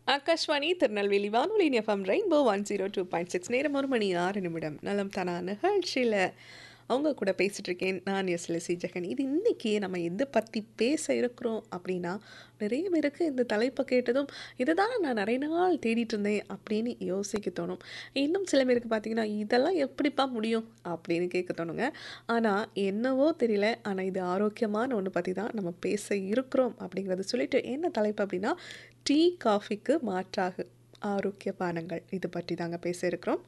ஆகாஷ்வாணி திருநெல்வேலி வானொலி FM rainbow one zero two point six நேரம் ஒரு மணி ஆறு நிமிடம் நலம் தானா நிகழ்ச்சியில் அவங்க கூட பேசிகிட்டு இருக்கேன் நான் எஸ் லசி ஜெகன் இது இன்றைக்கி நம்ம எதை பற்றி பேச இருக்கிறோம் அப்படின்னா நிறைய பேருக்கு இந்த தலைப்பை கேட்டதும் இதை தான் நான் நிறைய நாள் தேடிட்டு இருந்தேன் அப்படின்னு யோசிக்க தோணும் இன்னும் சில பேருக்கு பார்த்தீங்கன்னா இதெல்லாம் எப்படிப்பா முடியும் அப்படின்னு கேட்க தோணுங்க ஆனால் என்னவோ தெரியல ஆனால் இது ஆரோக்கியமான ஒன்று பற்றி தான் நம்ம பேச இருக்கிறோம் அப்படிங்கிறத சொல்லிட்டு என்ன தலைப்பு அப்படின்னா டீ காஃபிக்கு மாற்றாக ஆரோக்கிய பானங்கள் இது பற்றி தாங்க பேச இருக்கிறோம்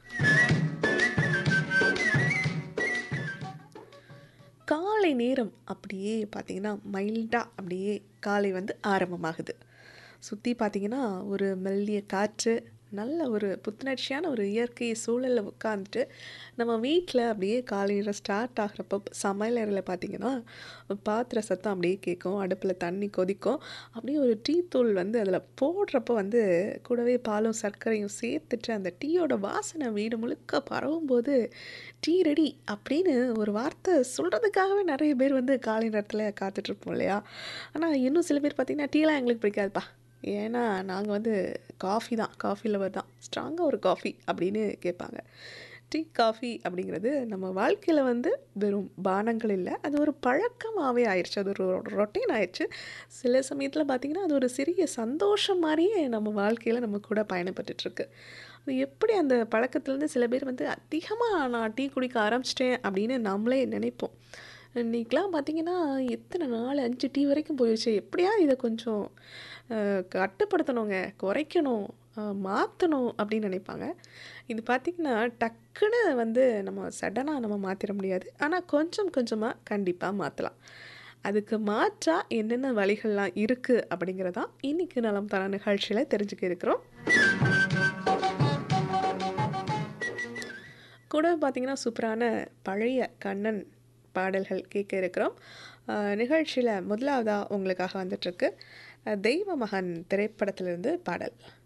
காலை நேரம் அப்படியே பார்த்தீங்கன்னா மைல்டாக அப்படியே காலை வந்து ஆரம்பமாகுது சுற்றி பார்த்தீங்கன்னா ஒரு மெல்லிய காற்று நல்ல ஒரு புத்துணர்ச்சியான ஒரு இயற்கை சூழலில் உட்காந்துட்டு நம்ம வீட்டில் அப்படியே காலையில் ஸ்டார்ட் ஆகிறப்போ சமையலறையில் பார்த்தீங்கன்னா பாத்திர சத்தம் அப்படியே கேட்கும் அடுப்பில் தண்ணி கொதிக்கும் அப்படியே ஒரு டீ தூள் வந்து அதில் போடுறப்போ வந்து கூடவே பாலும் சர்க்கரையும் சேர்த்துட்டு அந்த டீயோட வாசனை வீடு முழுக்க பரவும்போது டீ ரெடி அப்படின்னு ஒரு வார்த்தை சொல்கிறதுக்காகவே நிறைய பேர் வந்து காலை நேரத்தில் காத்துட்ருப்போம் இல்லையா ஆனால் இன்னும் சில பேர் பார்த்திங்கன்னா டீலாம் எங்களுக்கு பிடிக்காதுப்பா ஏன்னா நாங்கள் வந்து காஃபி தான் காஃபி லவர் தான் ஸ்ட்ராங்காக ஒரு காஃபி அப்படின்னு கேட்பாங்க டீ காஃபி அப்படிங்கிறது நம்ம வாழ்க்கையில் வந்து வெறும் பானங்கள் இல்லை அது ஒரு பழக்கமாகவே ஆயிடுச்சு அது ஒரு ரொட்டீன் ஆயிடுச்சு சில சமயத்தில் பார்த்திங்கன்னா அது ஒரு சிறிய சந்தோஷம் மாதிரியே நம்ம வாழ்க்கையில் நம்ம கூட பயணப்பட்டுருக்கு அது எப்படி அந்த பழக்கத்துலேருந்து சில பேர் வந்து அதிகமாக நான் டீ குடிக்க ஆரம்பிச்சிட்டேன் அப்படின்னு நம்மளே நினைப்போம் இன்றைக்கெலாம் பார்த்திங்கன்னா எத்தனை நாலு அஞ்சு டீ வரைக்கும் போயிடுச்சு எப்படியா இதை கொஞ்சம் கட்டுப்படுத்தணுங்க குறைக்கணும் மாற்றணும் அப்படின்னு நினைப்பாங்க இது பார்த்திங்கன்னா டக்குன்னு வந்து நம்ம சடனாக நம்ம மாற்றிட முடியாது ஆனால் கொஞ்சம் கொஞ்சமாக கண்டிப்பாக மாற்றலாம் அதுக்கு மாற்றாக என்னென்ன வழிகள்லாம் இருக்குது அப்படிங்கிறதான் இன்றைக்கி நலம் தர நிகழ்ச்சியில் தெரிஞ்சுக்க இருக்கிறோம் கூட பார்த்திங்கன்னா சூப்பரான பழைய கண்ணன் பாடல்கள் கேட்க இருக்கிறோம் நிகழ்ச்சியில் முதலாவதாக உங்களுக்காக வந்துட்டுருக்கு தெய்வ மகன் திரைப்படத்திலிருந்து பாடல்